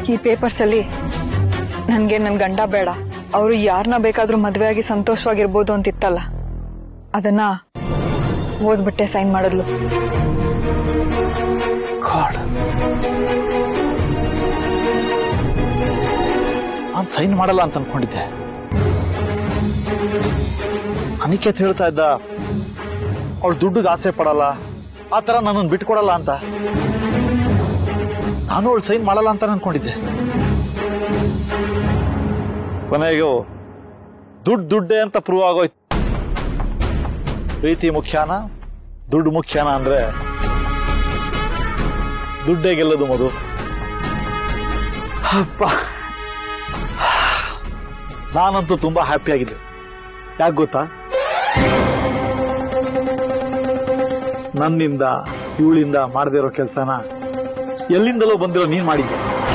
ಈ ಪೇಪರ್ಸ್ ಅಲ್ಲಿ ನನ್ಗೆ ನನ್ ಗಂಡ ಬೇಡ ಅವರು ಯಾರನ್ನ ಬೇಕಾದ್ರೂ ಮದ್ವೆ ಆಗಿ ಸಂತೋಷವಾಗಿರ್ಬೋದು ಅಂತಿತ್ತಲ್ಲ ಅದನ್ನ ಓದ್ಬಿಟ್ಟೆ ಸೈನ್ ಮಾಡಿದ್ಲು ಗಾಡ್ ನಾನು ಸೈನ್ ಮಾಡಲ್ಲ ಅಂತ ಅನ್ಕೊಂಡಿದ್ದೆ ಅನಿಕೇತ್ ಹೇಳ್ತಾ ಇದ್ದ ಅವಳು ದುಡ್ಡಿಗೆ ಆಸೆ ಪಡಲ್ಲ ಆ ತರ ನನ್ನನ್ನು ಬಿಟ್ಕೊಡಲ್ಲ ಅಂತ ನಾನು ಅವಳು ಸೈನ್ ಮಾಡಲ್ಲ ಅಂತ ಅನ್ಕೊಂಡಿದ್ದೆ ಕೊನೆಗೂ ದುಡ್ಡು ದುಡ್ಡೇ ಅಂತ ಪ್ರೂವ್ ಆಗೋಯ್ತು ಪ್ರೀತಿ ಮುಖ್ಯಾನ ದುಡ್ಡು ಮುಖ್ಯಾನ ಅಂದ್ರೆ ದುಡ್ಡೇ ಗೆಲ್ಲದು ಮಧು ಅಪ್ಪ ನಾನಂತೂ ತುಂಬಾ ಹ್ಯಾಪಿ ಆಗಿದೆ ಯಾಕೆ ಗೊತ್ತಾ ನನ್ನಿಂದ ಇವಳಿಂದ ಮಾಡದೇ ಇರೋ ಕೆಲಸನ ಎಲ್ಲಿಂದಲೋ ಬಂದಿರೋ ನೀನ್ ಮಾಡಿದ್ದೆ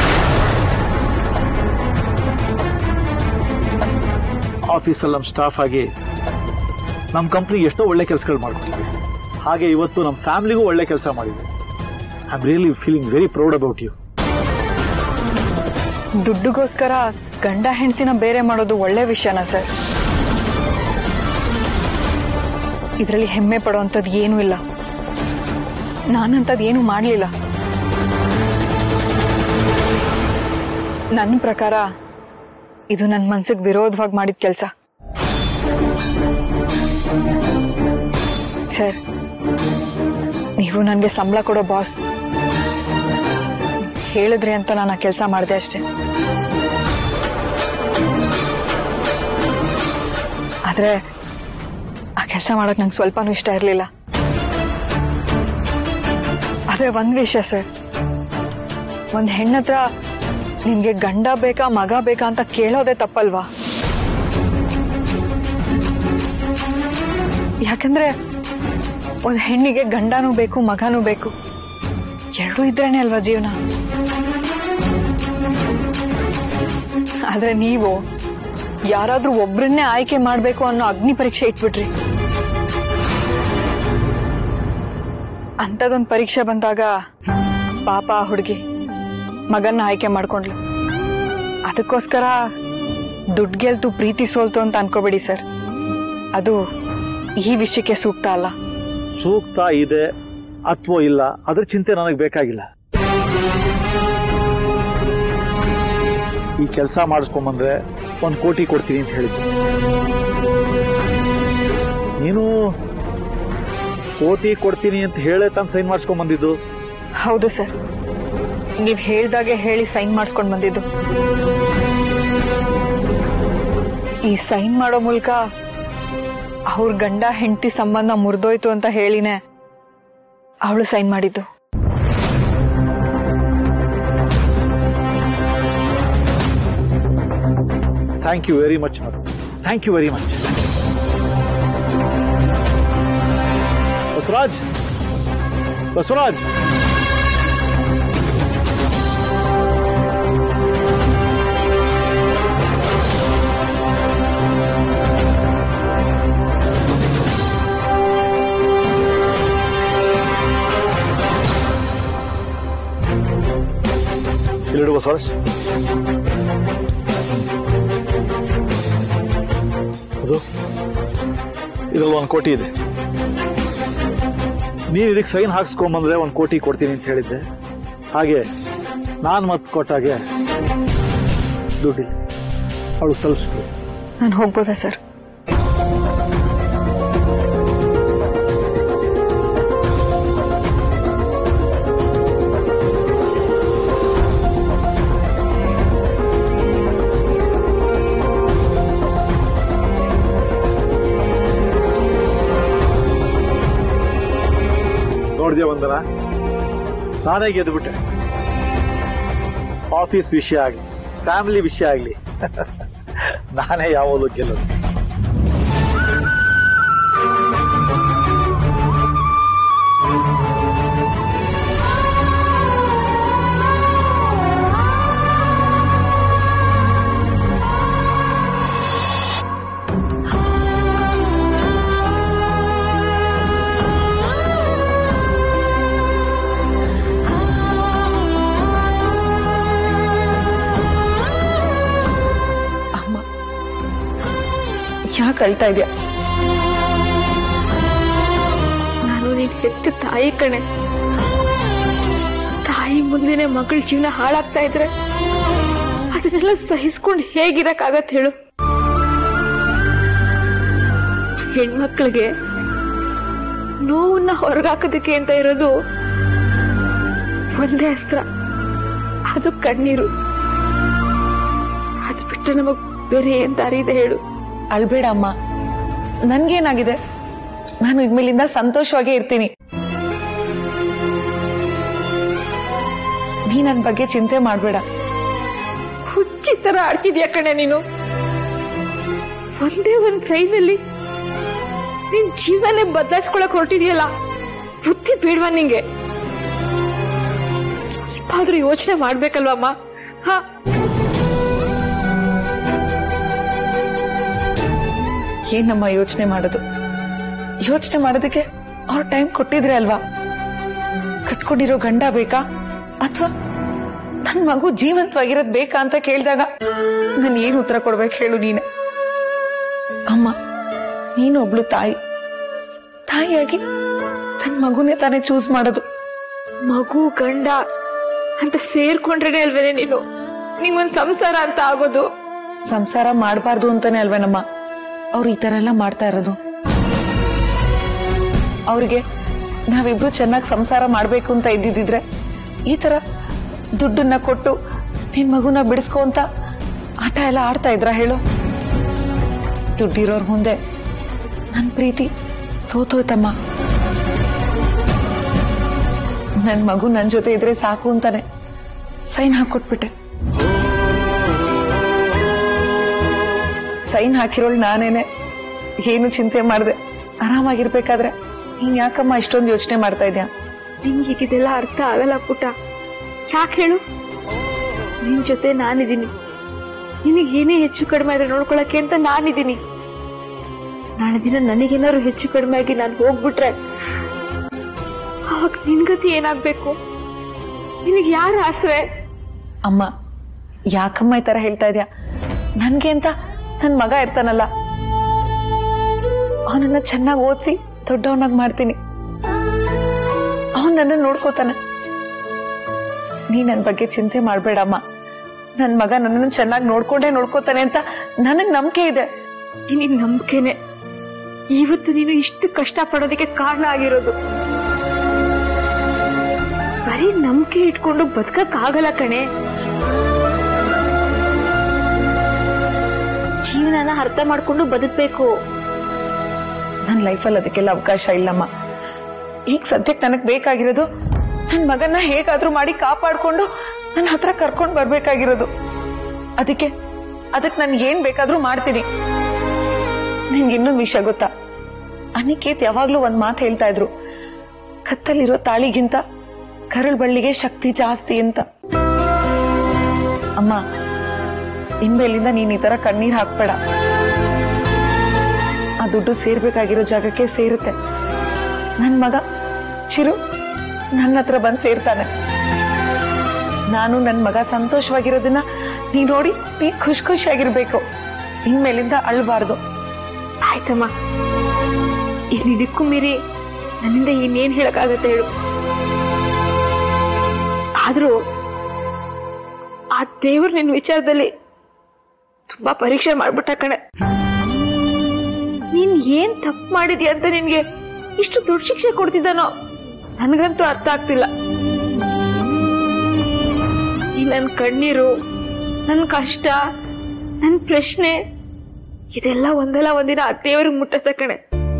ಆಫೀಸಲ್ಲಿ ನಮ್ಮ ಸ್ಟಾಫ್ ಆಗಿ ನಮ್ಮ ಕಂಪ್ನಿಗೆ ಎಷ್ಟೋ ಒಳ್ಳೆ ಕೆಲಸಗಳು ಮಾಡ್ಕೊಂಡಿದ್ವಿ ಹಾಗೆ ಇವತ್ತು ನಮ್ಮ ಫ್ಯಾಮಿಲಿಗೂ ಒಳ್ಳೆ ಕೆಲಸ ಮಾಡಿದ್ವಿ I am really feeling very proud about you ದುಡ್ಡುಗೋಸ್ಕರ ಗಂಡ ಹೆಂಡತಿನ ಬೇರೆ ಮಾಡೋದು ಒಳ್ಳೆ ವಿಷಯನ ಸರ್ ಇದರಲ್ಲಿ ಹೆಮ್ಮೆ ಪಡುವಂಥದ್ದು ಏನೂ ಇಲ್ಲ ನಾನಂತದ್ ಏನು ಮಾಡಲಿಲ್ಲ ನನ್ನ ಪ್ರಕಾರ ಇದು ನನ್ನ ಮನ್ಸಿಗೆ ವಿರೋಧವಾಗಿ ಮಾಡಿದ ಕೆಲಸ ಸರ್ ನೀವು ನನಗೆ ಸಂಬಳ ಕೊಡೋ ಬಾಸ್ ಹೇಳಿದ್ರಿ ಅಂತ ನಾನು ಆ ಕೆಲಸ ಮಾಡಿದೆ ಅಷ್ಟೇ ಆದ್ರೆ ಆ ಕೆಲಸ ಮಾಡಕ್ ನಂಗೆ ಸ್ವಲ್ಪನೂ ಇಷ್ಟ ಇರಲಿಲ್ಲ ಆದ್ರೆ ಒಂದ್ ವಿಷಯ ಸರ್ ಒಂದ್ ಹೆಣ್ಣತ್ರ ನಿಮ್ಗೆ ಗಂಡ ಬೇಕಾ ಮಗ ಬೇಕಾ ಅಂತ ಕೇಳೋದೇ ತಪ್ಪಲ್ವಾ ಯಾಕಂದ್ರೆ ಒಂದ್ ಹೆಣ್ಣಿಗೆ ಗಂಡನೂ ಬೇಕು ಮಗನೂ ಬೇಕು ಎರಡೂ ಇದ್ರೇನೆ ಅಲ್ವಾ ಜೀವನ ಆದ್ರೆ ನೀವು ಯಾರಾದ್ರೂ ಒಬ್ರನ್ನೇ ಆಯ್ಕೆ ಮಾಡ್ಬೇಕು ಅನ್ನೋ ಅಗ್ನಿ ಪರೀಕ್ಷೆ ಇಟ್ಬಿಟ್ರಿ ಅಂತದೊಂದ್ ಪರೀಕ್ಷೆ ಬಂದಾಗ ಪಾಪ ಆ ಹುಡುಗಿ ಮಗನ್ನ ಆಯ್ಕೆ ಮಾಡ್ಕೊಂಡ್ಲು ಅದಕ್ಕೋಸ್ಕರ ದುಡ್ಡು ಗೆಲ್ತು ಪ್ರೀತಿ ಸೋಲ್ತು ಅಂತ ಅನ್ಕೋಬೇಡಿ ಸರ್ ಅದು ಈ ವಿಷಯಕ್ಕೆ ಸೂಕ್ತ ಅಲ್ಲ ಸೂಕ್ತ ಇದೆ ಅಥವಾ ಇಲ್ಲ ಅದ್ರ ಚಿಂತೆ ನನಗೆ ಬೇಕಾಗಿಲ್ಲ ಈ ಕೆಲಸ ಮಾಡಿಸ್ಕೊಂಬಂದ್ರೆ ಒಂದ್ ಕೋಟಿ ಕೊಡ್ತೀನಿ ಅಂತ ಹೇಳಿದ್ದೆ ನೀನು ಕೋಟಿ ಕೊಡ್ತೀನಿ ಅಂತ ಹೇಳೇ ತಾನು ಸೈನ್ ಮಾಡಿಸ್ಕೊಂಡ್ ಬಂದಿದ್ದು ಹೌದು ಸರ್ ನೀವ್ ಹೇಳ್ದಾಗೆ ಹೇಳಿ ಸೈನ್ ಮಾಡಿಸ್ಕೊಂಡ್ ಬಂದಿದ್ದು ಈ ಸೈನ್ ಮಾಡೋ ಮೂಲಕ ಅವ್ರ ಗಂಡ ಹೆಂಡತಿ ಸಂಬಂಧ ಮುರಿದೋಯ್ತು ಅಂತ ಹೇಳಿನೇ ಅವಳು ಸೈನ್ ಮಾಡಿದ್ದು thank you very much Madhu thank you very much Basavaraj Basavaraj ಇಲ್ಲಿಡು ಬಸವರಾಜ್ ಅದು ಇದ್ರಲ್ಲಿ ಒಂದು ಕೋಟಿ ಇದೆ ನೀನ್ ಇದಕ್ಕೆ ಸೈನ್ ಹಾಕ್ಸ್ಕೊಂಬಂದ್ರೆ ಒಂದು ಕೋಟಿ ಕೊಡ್ತೀನಿ ಅಂತ ಹೇಳಿದ್ದೆ ಹಾಗೆ ನಾನ್ ಮತ್ ಕೊಟ್ಟಾಗೆ ದುಡ್ಡಿ ಅವಳು ತಲುಪಿಸ್ಬೋದು ನಾನು ಹೋಗ್ಬೋದಾ ಸರ್ ನೋಡಿದೆ ಒಂದನ ನಾನೇ ಗೆದ್ದುಬಿಟ್ಟೆ ಆಫೀಸ್ ವಿಷಯ ಆಗ್ಲಿ ಫ್ಯಾಮಿಲಿ ವಿಷಯ ಆಗ್ಲಿ ನಾನೇ ಯಾವಾಗಲೂ ಗೆಲ್ಲೋದು ಅಳ್ತಾ ಇದೆಯಾ ನಾನು ನೀನ್ ಹೆತ್ತ ತಾಯಿ ಕಣೆ ತಾಯಿ ಮುಂದೆನೆ ಮಗಳ ಜೀವನ ಹಾಳಾಗ್ತಾ ಇದ್ರೆ ಅದನ್ನೆಲ್ಲ ಸಹಿಸ್ಕೊಂಡು ಹೇಗಿರಕ್ಕಾಗತ್ ಹೇಳು ಹೆಣ್ಮಕ್ಳಿಗೆ ನೋವನ್ನ ಹೊರಗಾಕೋದಕ್ಕೆ ಅಂತ ಇರೋದು ಒಂದೇ ಅಸ್ತ್ರ ಅದು ಕಣ್ಣೀರು ಅದು ಬಿಟ್ಟು ನಮಗ್ ಬೇರೆ ಏನ್ ದಾರಿ ಇದೆ ಹೇಳು ಅಳ್ಬೇಡ ಅಮ್ಮ ನನ್ಗೇನಾಗಿದೆ ನಾನು ಇನ್ಮೇಲಿಂದ ಸಂತೋಷವಾಗೇ ಇರ್ತೀನಿ ನೀ ನನ್ ಬಗ್ಗೆ ಚಿಂತೆ ಮಾಡ್ಬೇಡ ಹುಚ್ಚಿ ತರ ಆಡ್ತಿದ್ಯಾ ಕಣೆ ನೀನು ಒಂದೇ ಒಂದ್ ಸೈನಲ್ಲಿ ನಿನ್ ಜೀವನೇ ಬದಲಾಯಿಸ್ಕೊಳಕ್ ಹೊರಟಿದ್ಯಲ್ಲ ಬುದ್ಧಿ ಬೇಡ್ವಾ ನಿಂಗೆ ಇಪ್ಪಾದ್ರೂ ಯೋಚನೆ ಮಾಡ್ಬೇಕಲ್ವಮ್ಮ ಹಾ ಏನಮ್ಮ ಯೋಚನೆ ಮಾಡೋದು ಯೋಚನೆ ಮಾಡೋದಕ್ಕೆ ಅವ್ರ ಟೈಮ್ ಕೊಟ್ಟಿದ್ರೆ ಅಲ್ವಾ ಕಟ್ಕೊಂಡಿರೋ ಗಂಡ ಬೇಕಾ ಅಥವಾ ನನ್ ಮಗು ಜೀವಂತವಾಗಿರೋದ್ ಬೇಕಾ ಅಂತ ಕೇಳಿದಾಗ ನಾನು ಏನ್ ಉತ್ತರ ಕೊಡ್ಬೇಕು ಹೇಳು ನೀನೆ ಅಮ್ಮ ನೀನು ಒಬ್ಳು ತಾಯಿ ತಾಯಿಯಾಗಿ ತನ್ನ ಮಗುನೇ ತಾನೇ ಚೂಸ್ ಮಾಡೋದು ಮಗು ಗಂಡ ಅಂತ ಸೇರ್ಕೊಂಡ್ರೇನೆ ಅಲ್ವೇನೆ ನೀನು ನಿಂಗೊಂದ್ ಸಂಸಾರ ಅಂತ ಆಗೋದು ಸಂಸಾರ ಮಾಡಬಾರ್ದು ಅಂತಾನೆ ಅಲ್ವೇನಮ್ಮ ಅವ್ರು ಈ ತರ ಎಲ್ಲ ಮಾಡ್ತಾ ಇರೋದು ಅವ್ರಿಗೆ ನಾವಿಬ್ರು ಚೆನ್ನಾಗಿ ಸಂಸಾರ ಮಾಡ್ಬೇಕು ಅಂತ ಇದ್ದಿದ್ರೆ ಈ ತರ ದುಡ್ಡನ್ನ ಕೊಟ್ಟು ನಿನ್ ಮಗುನ ಬಿಡಿಸ್ಕೊ ಅಂತ ಆಟ ಎಲ್ಲ ಆಡ್ತಾ ಇದ್ರ ಹೇಳು ದುಡ್ಡಿರೋರ್ ಮುಂದೆ ನನ್ ಪ್ರೀತಿ ಸೋತೋಯ್ತಮ್ಮ ನನ್ ಮಗು ನನ್ ಜೊತೆ ಇದ್ರೆ ಸಾಕು ಅಂತಾನೆ ಸೈನ್ ಹಾಕೊಟ್ಬಿಟ್ಟೆ ಸೈನ್ ಹಾಕಿರೋಳು ನಾನೇನೆ ಏನು ಚಿಂತೆ ಮಾಡ್ದೆ ಆರಾಮಾಗಿರ್ಬೇಕಾದ್ರೆ ನೀನ್ ಯಾಕಮ್ಮ ಇಷ್ಟೊಂದು ಯೋಚನೆ ಮಾಡ್ತಾ ಇದ್ಯಾ ನಿಂಗೆ ಈಗ ಇದೆಲ್ಲ ಅರ್ಥ ಆಗಲ್ಲ ಪುಟ ಯಾಕೆ ಹೇಳು ನಿನ್ ಜೊತೆ ನಾನಿದ್ದೀನಿ ನಿನಗೆ ಏನೇ ಹೆಚ್ಚು ಕಡಿಮೆ ಆದ್ರೆ ನೋಡ್ಕೊಳಕ್ಕೆ ಅಂತ ನಾನಿದ್ದೀನಿ ನಾಳೆ ದಿನ ನನಗೇನಾದ್ರು ಹೆಚ್ಚು ಕಡಿಮೆ ಆಗಿ ನಾನು ಹೋಗ್ಬಿಟ್ರೆ ಅವಾಗ ನಿನ್ಗತಿ ಏನಾಗ್ಬೇಕು ನಿನಗೆ ಯಾರ ಆಸರೆ ಅಮ್ಮ ಯಾಕಮ್ಮ ಈ ತರ ಹೇಳ್ತಾ ಇದ್ಯಾ ನನ್ಗೆ ಅಂತ ನನ್ ಮಗ ಇರ್ತಾನಲ್ಲ ಅವನನ್ನ ಚೆನ್ನಾಗಿ ಓದಿಸಿ ದೊಡ್ಡವನಾಗಿ ಮಾಡ್ತೀನಿ ಅವನ್ ನನ್ನ ನೋಡ್ಕೋತಾನೆ ನೀ ನನ್ ಬಗ್ಗೆ ಚಿಂತೆ ಮಾಡ್ಬೇಡಮ್ಮ ನನ್ ಮಗ ನನ್ನನ್ನು ಚೆನ್ನಾಗಿ ನೋಡ್ಕೊಂಡೇ ನೋಡ್ಕೋತಾನೆ ಅಂತ ನನಗ್ ನಂಬಿಕೆ ಇದೆ ನಿನಗೆ ನಂಬಿಕೆನೆ ಇವತ್ತು ನೀನು ಇಷ್ಟು ಕಷ್ಟ ಪಡೋದಕ್ಕೆ ಕಾರಣ ಆಗಿರೋದು ಬರೀ ನಂಬಿಕೆ ಇಟ್ಕೊಂಡು ಬದುಕಕ್ ಆಗಲ್ಲ ಕಣೆ ಜೀವನನ ಅರ್ಥ ಮಾಡ್ಕೊಂಡು ಬದುಕ್ಬೇಕು ನನ್ನ ಲೈಫಲ್ಲಿ ಅದಕ್ಕೆಲ್ಲ ಅವಕಾಶ ಇಲ್ಲಮ್ಮ ಈಗ ಸದ್ಯಕ್ಕೆ ನನಗ್ ಬೇಕಾಗಿರೋದು ನನ್ ಮಗನ್ನ ಹೇಗಾದ್ರೂ ಮಾಡಿ ಕಾಪಾಡ್ಕೊಂಡು ನನ್ನ ಹತ್ರ ಕರ್ಕೊಂಡ್ ಬರ್ಬೇಕಾಗಿರೋದು ಅದಕ್ಕೆ ಅದಕ್ಕೆ ನನ್ ಏನ್ ಬೇಕಾದ್ರೂ ಮಾಡ್ತೀನಿ ನಿನ್ಗೆ ಇನ್ನೊಂದು ವಿಷಯ ಗೊತ್ತಾ ಅನಿಕೇತ್ ಯಾವಾಗ್ಲೂ ಒಂದ್ ಮಾತು ಹೇಳ್ತಾ ಇದ್ರು ಕತ್ತಲಿರೋ ತಾಳಿಗಿಂತ ಕರಳು ಬಳ್ಳಿಗೆ ಶಕ್ತಿ ಜಾಸ್ತಿ ಅಂತ ಅಮ್ಮ ಇನ್ಮೇಲಿಂದ ನೀನ್ ಈ ತರ ಕಣ್ಣೀರ್ ಹಾಕ್ಬೇಡ ಆ ದುಡ್ಡು ಸೇರ್ಬೇಕಾಗಿರೋ ಜಾಗಕ್ಕೆ ಸೇರುತ್ತೆ ನನ್ ಮಗ ಚಿರು ನನ್ನ ಹತ್ರ ಬಂದ್ ಸೇರ್ತಾನೆ ನಾನು ನನ್ ಮಗ ಸಂತೋಷವಾಗಿರೋದನ್ನ ನೀ ನೋಡಿ ನೀ ಖುಷಿ ಖುಷಿಯಾಗಿರ್ಬೇಕು ಇನ್ಮೇಲಿಂದ ಅಳ್ಬಾರ್ದು ಆಯ್ತಮ್ಮ ಇನ್ ಇದಕ್ಕೂ ಮೀರಿ ನನ್ನಿಂದ ಇನ್ನೇನ್ ಹೇಳಕ್ಕಾಗತ್ತೆ ಹೇಳು ಆದ್ರೂ ಆ ದೇವ್ರ ನಿನ್ ವಿಚಾರದಲ್ಲಿ ತುಂಬಾ ಪರೀಕ್ಷೆ ಮಾಡ್ಬಿಟ್ಟ ಕಣೆ ನೀನ್ ಏನ್ ತಪ್ಪು ಮಾಡಿದ್ಯಾ ಅಂತ ನಿನ್ಗೆ ಇಷ್ಟು ದೊಡ್ಡ ಶಿಕ್ಷೆ ಕೊಡ್ತಿದ್ದಾನೋ ನನ್ಗಂತೂ ಅರ್ಥ ಆಗ್ತಿಲ್ಲ ಈ ನನ್ ಕಣ್ಣೀರು ನನ್ ಕಷ್ಟ ನನ್ ಪ್ರಶ್ನೆ ಇದೆಲ್ಲ ಒಂದಲ್ಲ ಒಂದಿನ ಆ ದೇವ್ರಿಗೆ ಮುಟ್ಟತ್ತ ಕಣೆ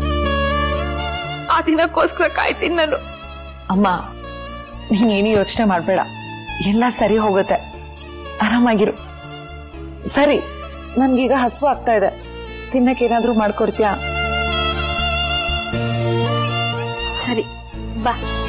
ಆ ದಿನಕ್ಕೋಸ್ಕರ ಕಾಯ್ತೀನಿ ನಾನು ಅಮ್ಮ ನೀನೇನು ಯೋಚನೆ ಮಾಡ್ಬೇಡ ಎಲ್ಲ ಸರಿ ಹೋಗುತ್ತೆ ಆರಾಮಾಗಿರು ಸರಿ ನನ್ಗೀಗ ಹಸು ಆಗ್ತಾ ಇದೆ ತಿನ್ನಕ್ಕೆ ಏನಾದ್ರೂ ಮಾಡ್ಕೊಡ್ತೀಯಾ ಸರಿ ಬಾ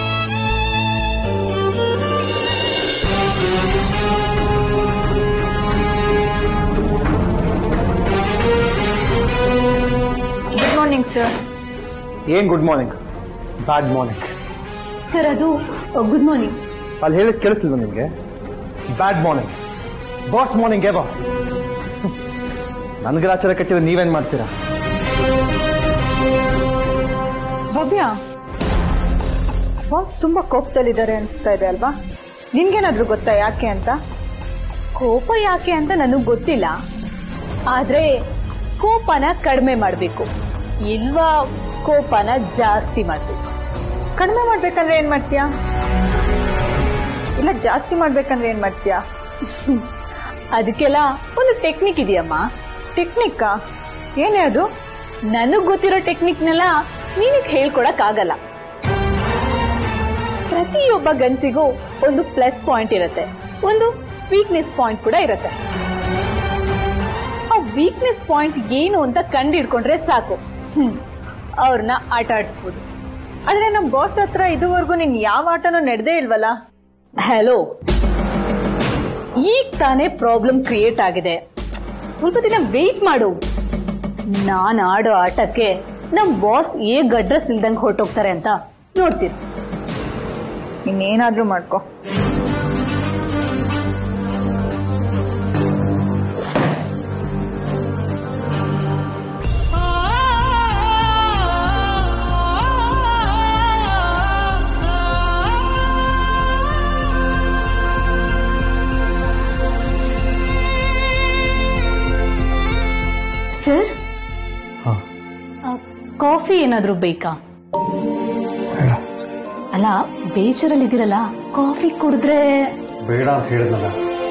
ಗುಡ್ ಮಾರ್ನಿಂಗ್ ಸರ್ ಏನ್ good morning bad morning sir ಅದು ಗುಡ್ ಮಾರ್ನಿಂಗ್ ಅಲ್ಲಿ ಹೇಳಿದ್ ಕೇಳಿಸ್ಲಿಲ್ವ ನಿಮ್ಗೆ ಬ್ಯಾಡ್ ಮಾರ್ನಿಂಗ್ ಬಾಸ್ ಮಾರ್ನಿಂಗ್ ಎವ ನನ್ಗೆ ಆಚಾರ ಕಟ್ಟಿದ್ರೆ ನೀವೇನ್ ಮಾಡ್ತೀರಾ ಭವ್ಯ ಬಾಸ್ ತುಂಬಾ ಕೋಪದಲ್ಲಿದ್ದಾರೆ ಅನ್ಸ್ತಾ ಇದೆ ಅಲ್ವಾ ನಿನ್ಗೇನಾದ್ರೂ ಗೊತ್ತಾ ಯಾಕೆ ಅಂತ ಕೋಪ ಯಾಕೆ ಅಂತ ನನಗ್ ಗೊತ್ತಿಲ್ಲ ಆದ್ರೆ ಕೋಪನ ಕಡಿಮೆ ಮಾಡ್ಬೇಕು ಇಲ್ವಾ ಕೋಪನ ಜಾಸ್ತಿ ಮಾಡ್ಬೇಕು ಕಡಿಮೆ ಮಾಡ್ಬೇಕಂದ್ರೆ ಏನ್ ಮಾಡ್ತೀಯಾ ಇಲ್ಲ ಜಾಸ್ತಿ ಮಾಡ್ಬೇಕಂದ್ರೆ ಏನ್ ಮಾಡ್ತೀಯಾ ಅದಕ್ಕೆಲ್ಲ ಒಂದು ಟೆಕ್ನಿಕ್ ಇದೆಯಮ್ಮ ಟೆಕ್ನಿಕ್ಕಾ ಏನೇ ಅದು ನನಗ್ ಗೊತ್ತಿರೋ ಟೆಕ್ನಿಕ್ನೆಲ್ಲ ನಿನಗ್ ಹೇಳ್ಕೊಡಕ್ ಆಗಲ್ಲ ಪ್ರತಿಯೊಬ್ಬ ಗನ್ಸಿಗೂ ಒಂದು ಪ್ಲಸ್ ಪಾಯಿಂಟ್ ಇರುತ್ತೆ ಒಂದು ವೀಕ್ನೆಸ್ ಪಾಯಿಂಟ್ ಕೂಡ ಇರುತ್ತೆ ಆ ವೀಕ್ನೆಸ್ ಪಾಯಿಂಟ್ ಏನು ಅಂತ ಕಂಡು ಹಿಡ್ಕೊಂಡ್ರೆ ಸಾಕು ಹ್ಮ್ ಅವ್ರನ್ನ ಆಟ ಆಡಿಸ್ಬೋದು ಆದ್ರೆ ನಮ್ ಬಾಸ್ ಹತ್ರ ಇದುವರೆಗೂ ನಿನ್ ಯಾವ ಆಟನೂ ನಡೆದೇ ಇಲ್ವಲ್ಲ ಹಲೋ ಈಗ ತಾನೇ ಪ್ರಾಬ್ಲಮ್ ಕ್ರಿಯೇಟ್ ಆಗಿದೆ ಸ್ವಲ್ಪ ದಿನ ವೇಟ್ ಮಾಡು ನಾನ್ ಆಡೋ ಆಟಕ್ಕೆ ನಮ್ ಬಾಸ್ ಹೇಗ್ ಅಡ್ರೆಸ್ ಇಲ್ದಂಗ್ ಹೊರಟೋಗ್ತಾರೆ ಅಂತ ನೋಡ್ತೀನಿ ಇನ್ನೇನಾದ್ರೂ ಮಾಡ್ಕೋ ಸರ್ ಕಾಫಿ ಏನಾದ್ರೂ ಬೇಕಾ ಅಲ್ಲ ಬೇಜಾರಲ್ಲಿ ಇದ್ದೀರಲ್ಲ ಕಾಫಿ ಕುಡಿದ್ರೆ ಬೇಡ ಅಂತ ಹೇಳಿದ್ನಲ್ಲ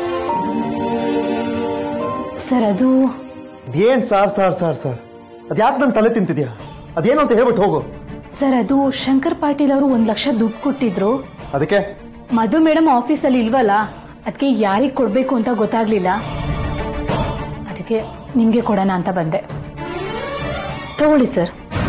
ಸರ್ ಅದು ಏನ್ ಸಾರ್ ಸಾರ್ ಸಾರ್ ಸಾರ್ ಅದ್ಯಾಕೆ ನನ್ನ ತಲೆ ತಿಂತಿದ್ಯಾ ಅದೇನು ಅಂತ ಹೇಳ್ಬಿಟ್ಟು ಹೋಗು ಸರ್ ಅದು ಶಂಕರ್ ಪಾಟೀಲ್ ಅವರು ಒಂದ್ ಲಕ್ಷ ದುಡ್ಡು ಕೊಟ್ಟಿದ್ರು ಅದಕ್ಕೆ ಮಧು ಮೇಡಮ್ ಆಫೀಸಲ್ಲಿ ಇಲ್ವಲ್ಲ ಅದಕ್ಕೆ ಯಾರಿಗ್ ಕೊಡ್ಬೇಕು ಅಂತ ಗೊತ್ತಾಗ್ಲಿಲ್ಲ ಅದಕ್ಕೆ ನಿಮ್ಗೆ ಕೊಡೋಣ ಅಂತ ಬಂದೆ ತಗೊಳ್ಳಿ ಸರ್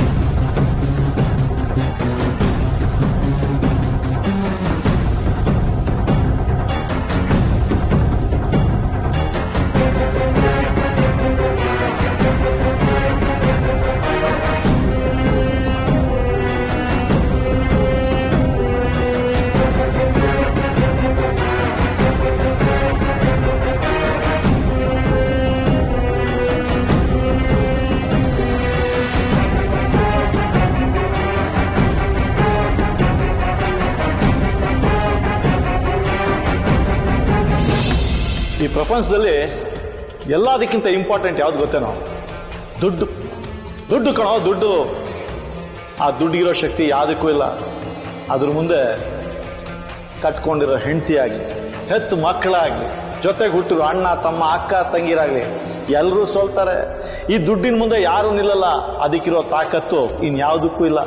ಈ ಪ್ರಪಂಚದಲ್ಲಿ ಎಲ್ಲದಕ್ಕಿಂತ ಇಂಪಾರ್ಟೆಂಟ್ ಯಾವ್ದು ಗೊತ್ತೇನೋ ದುಡ್ಡು ದುಡ್ಡು ಕಣೋ ದುಡ್ಡು ಆ ದುಡ್ಡಿರೋ ಶಕ್ತಿ ಯಾವುದಕ್ಕೂ ಇಲ್ಲ ಅದ್ರ ಮುಂದೆ ಕಟ್ಕೊಂಡಿರೋ ಹೆಂಡತಿಯಾಗಿ ಹೆತ್ತು ಮಕ್ಕಳಾಗ್ಲಿ ಜೊತೆಗೆ ಹುಟ್ಟಿರೋ ಅಣ್ಣ ತಮ್ಮ ಅಕ್ಕ ತಂಗಿರಾಗ್ಲಿ ಎಲ್ಲರೂ ಸೋಲ್ತಾರೆ ಈ ದುಡ್ಡಿನ ಮುಂದೆ ಯಾರು ನಿಲ್ಲಲ್ಲ ಅದಕ್ಕಿರೋ ತಾಕತ್ತು ಇನ್ಯಾವುದಕ್ಕೂ ಇಲ್ಲ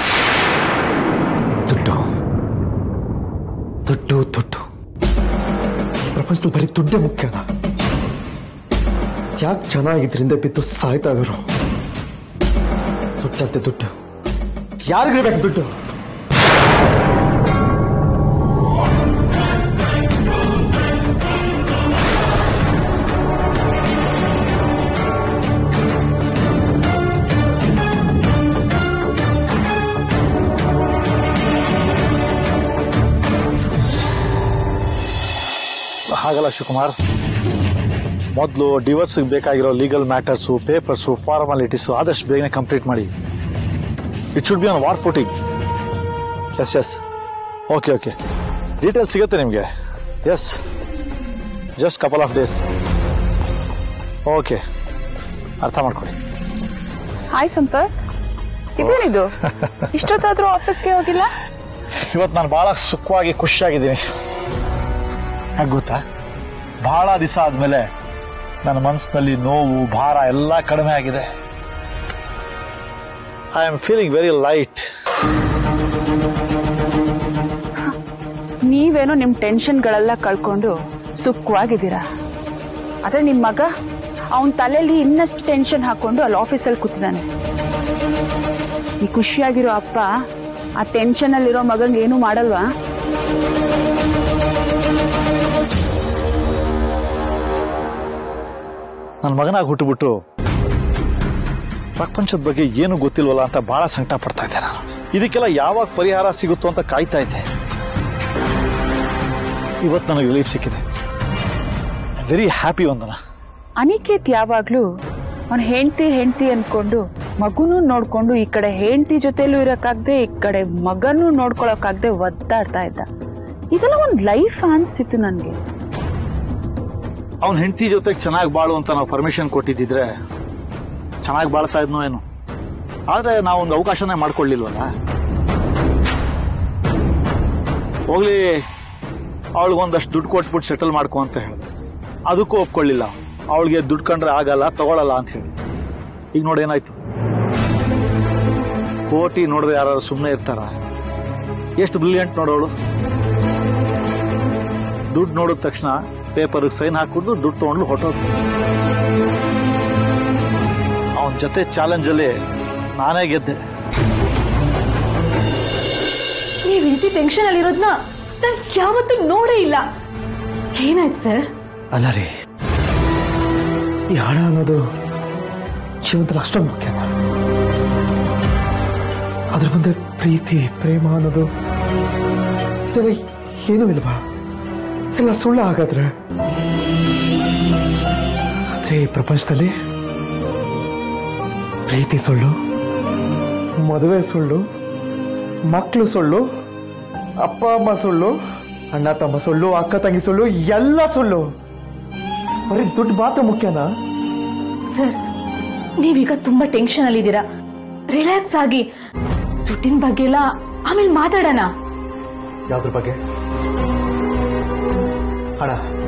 ದುಡ್ಡು ದುಡ್ಡು ದುಡ್ಡು ಪ್ರಪಂಚದಲ್ಲಿ ಬರೀ ದುಡ್ಡೇ ಮುಖ್ಯನಾ ಯಾಕೆ ಚೆನ್ನಾಗಿದ್ರಿಂದ ಬಿದ್ದು ಸಾಯ್ತಾ ಇದ್ರು ದುಡ್ಡಂತೆ ದುಡ್ಡು ಯಾರಿಗಿರ್ಬೇಕು ದುಡ್ಡು ಹಾಗಲ್ಲ ಶಿವಕುಮಾರ್ ಮೊದಲು ಡಿವೋರ್ಸ್ ಬೇಕಾಗಿರೋ ಲೀಗಲ್ ಮ್ಯಾಟರ್ಸು ಪೇಪರ್ಸು ಫಾರ್ಮಾಲಿಟೀಸು ಆದಷ್ಟು ಬೇಗನೆ ಕಂಪ್ಲೀಟ್ ಮಾಡಿ it should be on war footing yes yes okay okay details ಸಿಗುತ್ತೆ ನಿಮಗೆ yes just couple of days okay ಅರ್ಥ ಮಾಡ್ಕೊಳ್ಳಿ ಹಾಯ್ ಸಂಪತ್ ಇದೇನಿದು ಇಷ್ಟೊತ್ತಾದ್ರೂ ಆಫೀಸ್ಗೆ ಹೋಗಿಲ್ಲ ಇವತ್ತು ನಾನು ಬಹಳ ಸುಖವಾಗಿ ಖುಷಿಯಾಗಿದ್ದೀನಿ ಯಾಕೆ ಗೊತ್ತಾ ಬಹಳ ದಿವಸ ಆದ್ಮೇಲೆ ನನ್ನ ಮನಸ್ಸಿನಲ್ಲಿ ನೋವು ಭಾರ ಎಲ್ಲ ಕಡಿಮೆ ಆಗಿದೆ I am feeling very light ನೀವೇನೋ ನಿಮ್ ಟೆನ್ಷನ್ಗಳೆಲ್ಲ ಕಳ್ಕೊಂಡು ಸುಖವಾಗಿದ್ದೀರಾ ಆದ್ರೆ ನಿಮ್ ಮಗ ಅವನ್ ತಲೆಯಲ್ಲಿ ಇನ್ನಷ್ಟು ಟೆನ್ಷನ್ ಹಾಕೊಂಡು ಅಲ್ಲಿ ಆಫೀಸಲ್ಲಿ ಕೂತಿದ್ದಾನೆ ಈ ಖುಷಿಯಾಗಿರೋ ಅಪ್ಪ ಆ ಟೆನ್ಷನ್ ಅಲ್ಲಿರೋ ಮಗಂಗೆ ಏನು ಮಾಡಲ್ವಾ ನನ್ನ ಮಗನಾಗಿ ಹುಟ್ಟುಬಿಟ್ಟು ಪ್ರಪಂಚದ ಬಗ್ಗೆ ಏನು ಗೊತ್ತಿಲ್ವಲ್ಲ ಅಂತ ಬಹಳ ಸಂಕಟ ಪಡ್ತಾ ಇದ್ದೆ ನಾನು ಇದಕ್ಕೆಲ್ಲ ಯಾವಾಗ ಪರಿಹಾರ ಸಿಗುತ್ತೋ ಅಂತ ಕಾಯ್ತಾ ಇದ್ದೆ ಇವತ್ತು ನನಗೆ ರಿಲೀಫ್ ಸಿಕ್ಕಿದೆ ವೆರಿ ಹ್ಯಾಪಿ ಒಂದನ ಅನಿಕೇತ್ ಯಾವಾಗ್ಲೂ ಅವನ್ ಹೆಂಡ್ತಿ ಹೆಂಡ್ತಿ ಅನ್ಕೊಂಡು ಮಗುನೂ ನೋಡ್ಕೊಂಡು ಈ ಕಡೆ ಹೆಂಡತಿ ಜೊತೆಲೂ ಇರಕ್ಕಾಗ್ದೆ ಈ ಕಡೆ ಮಗನೂ ನೋಡ್ಕೊಳಕ್ಕಾಗ್ದೆ ಒದ್ದಾಡ್ತಾ ಇದ್ದ ಇದೆಲ್ಲ ಒಂದ್ ಲೈಫ್ ಅನ್ಸ್ತಿತ್ತು ನನ್ಗೆ ಅವನ ಹೆಂಡತಿ ಜೊತೆಗೆ ಚೆನ್ನಾಗಿ ಬಾಳು ಅಂತ ನಾವು ಪರ್ಮಿಷನ್ ಕೊಟ್ಟಿದ್ದಿದ್ರೆ ಚೆನ್ನಾಗಿ ಬಾಳ್ತಾ ಇದ್ನೋ ಏನು ಆದ್ರೆ ನಾವು ಒಂದು ಅವಕಾಶನೇ ಮಾಡ್ಕೊಳ್ಳಿಲ್ವಲ್ಲ ಹೋಗ್ಲಿ ಅವಳಿಗೊಂದಷ್ಟು ದುಡ್ಡು ಕೊಟ್ಬಿಟ್ಟು ಸೆಟಲ್ ಮಾಡ್ಕೊ ಅಂತ ಹೇಳಿದೆ ಅದಕ್ಕೂ ಒಪ್ಕೊಳ್ಳಿಲ್ಲ ಅವಳಿಗೆ ದುಡ್ಡು ಕಂಡ್ರೆ ಆಗಲ್ಲ ತಗೊಳಲ್ಲ ಅಂತ ಹೇಳಿ ಈಗ ನೋಡಿ ಏನಾಯ್ತು ಕೋಟಿ ನೋಡಿದ್ರೆ ಯಾರು ಸುಮ್ಮನೆ ಇರ್ತಾರ ಎಷ್ಟು ಬ್ರಿಲಿಯಂಟ್ ನೋಡೋಳು ದುಡ್ಡು ನೋಡಿದ ತಕ್ಷಣ ಪೇಪರ್ ಸೈನ್ ಹಾಕಿದ್ದು ದುಡ್ಡು ತಗೊಂಡು ಹೊಟ್ಟೋದು ಅವನ ಜೊತೆ ಚಾಲೆಂಜ್ ಅಲ್ಲಿ ನಾನೇ ಗೆದ್ದೆ ನೀವ್ ಈ ರೀತಿ ಟೆನ್ಷನ್ ಅಲ್ಲಿರೋದ್ನ ನಾನ್ ಯಾವತ್ತೂ ನೋಡೇ ಇಲ್ಲ ಏನಾಯ್ತು ಸರ್ ಅಲ್ಲ ರೀ ಈ ಹಣ ಅನ್ನೋದು ಜೀವನದಲ್ಲಿ ಅಷ್ಟೊಂದು ಮುಖ್ಯ ಅದ್ರ ಮುಂದೆ ಪ್ರೀತಿ ಪ್ರೇಮ ಅನ್ನೋದು ಇದೆಲ್ಲ ಏನೂ ಇಲ್ವಾ ಎಲ್ಲ ಸುಳ್ಳು ಹಾಗಾದ್ರೆ ಆದ್ರೆ ಈ ಪ್ರಪಂಚದಲ್ಲಿ ಪ್ರೀತಿ ಸುಳ್ಳು ಮದುವೆ ಸುಳ್ಳು ಮಕ್ಕಳು ಸುಳ್ಳು ಅಪ್ಪ ಅಮ್ಮ ಸುಳ್ಳು ಅಣ್ಣ ತಮ್ಮ ಸುಳ್ಳು ಅಕ್ಕ ತಂಗಿ ಸುಳ್ಳು ಎಲ್ಲ ಸುಳ್ಳು ಬರೀ ದುಡ್ಡು ಮಾತ್ರ ಮುಖ್ಯನಾ ಸರ್ ನೀವೀಗ ತುಂಬಾ ಟೆನ್ಷನ್ ಅಲ್ಲಿದ್ದೀರಾ ರಿಲ್ಯಾಕ್ಸ್ ಆಗಿ ದುಡ್ಡಿನ ಬಗ್ಗೆ ಎಲ್ಲ ಆಮೇಲೆ ಮಾತಾಡೋಣ ಯಾವ್ದ್ರ ಬಗ್ಗೆ ಹಣ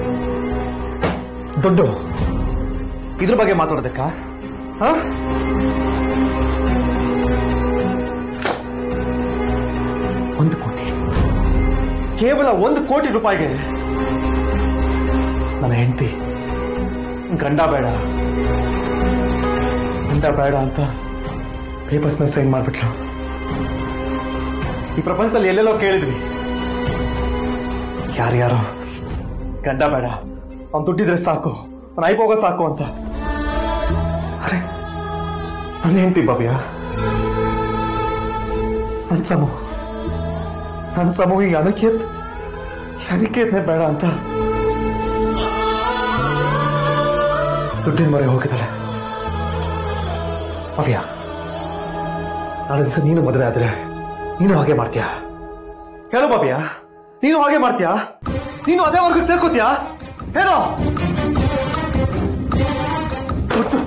ದುಡ್ಡು ಇದ್ರ ಬಗ್ಗೆ ಮಾತಾಡೋದಕ್ಕಾ ಹ? ಒಂದು ಕೋಟಿ ಕೇವಲ ಒಂದು ಕೋಟಿ ರೂಪಾಯಿಗೆ ನನ್ನ ಹೆಂಡತಿ ಗಂಡ ಬೇಡ ಗಂಡ ಬೇಡ ಅಂತ ಪೇಪರ್ಸ್ ಮೇಲೆ ಸೈನ್ ಮಾಡ್ಬಿಟ್ಲು ಈ ಪ್ರಪಂಚದಲ್ಲಿ ಎಲ್ಲೆಲ್ಲೋ ಕೇಳಿದ್ವಿ ಯಾರ್ಯಾರೋ ಗಂಡ ಬೇಡ ಅವ್ನು ದುಡ್ಡಿದ್ರೆ ಸಾಕು ಅವ್ನು ಐಬೋಗ ಸಾಕು ಅಂತ ಅರೆ ನನ್ನ ಹೆಂಡತಿ ಭವ್ಯ ನನ್ನ ಸಮೂಹ ನನ್ನ ಸಮೂಹಿಗೆ ಅನಕೇತ್ ಅನಿಕೇತ್ನೇ ಬೇಡ ಅಂತ ದುಡ್ಡಿನ ಮೊರೆ ಹೋಗಿದ್ದಾಳೆ ಭವ್ಯ ನಾಳೆ ದಿವಸ ನೀನು ಮದುವೆ ಆದ್ರೆ ನೀನು ಹಾಗೆ ಮಾಡ್ತೀಯಾ ಹೇಳು ಭವ್ಯ ನೀನು ಹಾಗೆ ಮಾಡ್ತೀಯಾ ನೀನು ಅದೇ ವರ್ಗಕ್ಕೆ ಸೇರ್ಕೋತೀಯಾ ಹೇಳು ದುಡ್ಡು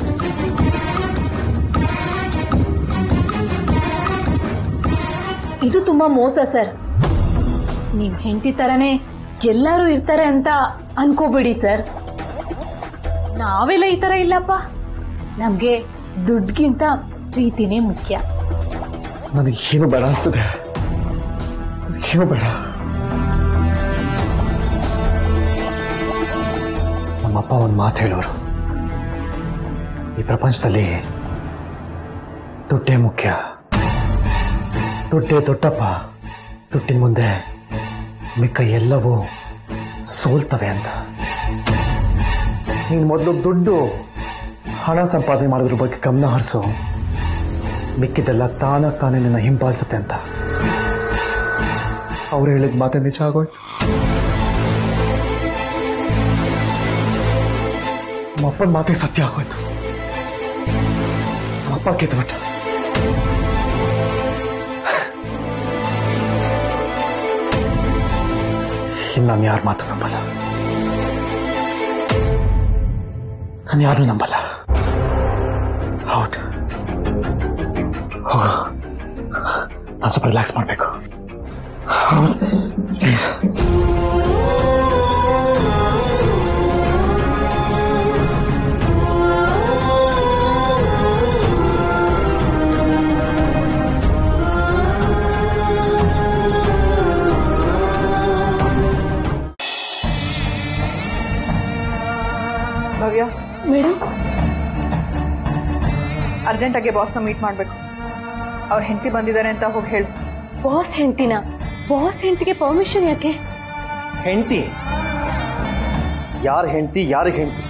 ಇದು ತುಂಬಾ ಮೋಸ ಸರ್ ನಿಮ್ ಹೆಂಡತಿ ತರನೇ ಎಲ್ಲರೂ ಇರ್ತಾರೆ ಅಂತ ಅನ್ಕೋಬೇಡಿ ಸರ್ ನಾವೆಲ್ಲ ಈ ತರ ಇಲ್ಲಪ್ಪ ನಮ್ಗೆ ದುಡ್ಗಿಂತ ಪ್ರೀತಿನೇ ಮುಖ್ಯ ನನಗೆ ಏನು ಬೇಡ ಅನ್ಸ್ತದೆ ಏನು ಬೇಡ ನಮ್ಮಪ್ಪ ಒಂದು ಮಾತು ಹೇಳೋರು ಈ ಪ್ರಪಂಚದಲ್ಲಿ ದುಡ್ಡೇ ಮುಖ್ಯ ದುಡ್ಡೇ ದೊಡ್ಡಪ್ಪ ದುಡ್ಡಿನ ಮುಂದೆ ಮಿಕ್ಕ ಎಲ್ಲವೂ ಸೋಲ್ತವೆ ಅಂತ ನೀನು ಮೊದಲು ದುಡ್ಡು ಹಣ ಸಂಪಾದನೆ ಮಾಡೋದ್ರ ಬಗ್ಗೆ ಗಮನ ಹರಿಸು ಮಿಕ್ಕಿದೆಲ್ಲ ತಾನಾಗ್ ತಾನೇ ನಿನ್ನ ಹಿಂಬಾಲಿಸುತ್ತೆ ಅಂತ ಅವ್ರು ಹೇಳಿದ ಮಾತೆ ನಿಜ ಆಗೋಯ್ತು ನಮ್ಮಪ್ಪನ ಮಾತೆ ಸತ್ಯ ಆಗೋಯ್ತು ನಮ್ಮಪ್ಪ ಗೆದ್ಬಿಟ್ಟ ಇನ್ನು ನಾನು ಯಾರ ಮಾತು ನಂಬಲ್ಲ ನಾನು ಯಾರನ್ನೂ ನಂಬಲ್ಲ ಹೌದು ಹೋಗು ನಾನು ಸ್ವಲ್ಪ ರಿಲ್ಯಾಕ್ಸ್ ಮಾಡಬೇಕು ಹೌದು ಪ್ಲೀಸ್ ಭವ್ಯ ಮೇಡಮ್ ಅರ್ಜೆಂಟಾಗಿ ಬಾಸ್ನ ಮೀಟ್ ಮಾಡಬೇಕು ಅವ್ರ ಹೆಂಡತಿ ಬಂದಿದ್ದಾರೆ ಅಂತ ಹೋಗಿ ಹೇಳು ಬಾಸ್ ಹೆಂಡ್ತಿನ ಬಾಸ್ ಹೆಂಡ್ತಿಗೆ ಪರ್ಮಿಷನ್ ಯಾಕೆ ಹೆಂಡತಿ ಯಾರ ಹೆಂಡತಿ ಯಾರಿಗೆ ಹೆಂಡತಿ